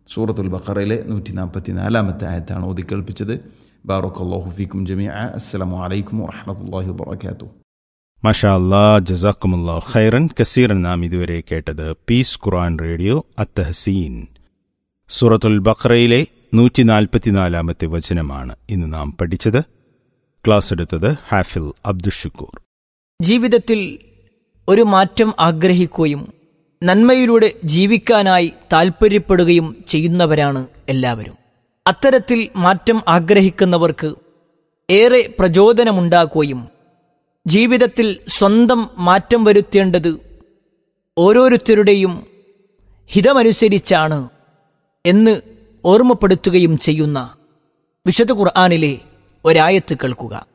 സൂറത്തുൽ ബഖറയിലെ നൂറ്റി നാൽപ്പത്തി നാലാമത്തെ ആയത്താണ് ഓതി കേൾപ്പിച്ചത് ബാറോക്ക് അള്ളാഹു ഫീക്കും ജമിയ അസ്സലാമു അലൈക്കും വറഹമത്തല്ലാഹി വബർക്കാത്തു മഷാ അല്ലാ ജസാക്കുമുല്ലാ ഖൈറൻ കസീറൻ നാം ഇതുവരെ കേട്ടത് പീസ് ഖുറാൻ റേഡിയോ അത്തഹസീൻ സൂറത്തുൽ ബഖറയിലെ നൂറ്റി നാൽപ്പത്തിനാലാമത്തെ വചനമാണ് ഇന്ന് നാം പഠിച്ചത് ക്ലാസ് എടുത്തത് ഹാഫിൽ അബ്ദുഷുക്കൂർ ജീവിതത്തിൽ ഒരു മാറ്റം ആഗ്രഹിക്കുകയും നന്മയിലൂടെ ജീവിക്കാനായി താൽപ്പര്യപ്പെടുകയും ചെയ്യുന്നവരാണ് എല്ലാവരും അത്തരത്തിൽ മാറ്റം ആഗ്രഹിക്കുന്നവർക്ക് ഏറെ പ്രചോദനമുണ്ടാക്കുകയും ജീവിതത്തിൽ സ്വന്തം മാറ്റം വരുത്തേണ്ടത് ഓരോരുത്തരുടെയും ഹിതമനുസരിച്ചാണ് എന്ന് ഓർമ്മപ്പെടുത്തുകയും ചെയ്യുന്ന വിശുദ്ധ ഖുർആാനിലെ ഒരായത്ത് കേൾക്കുക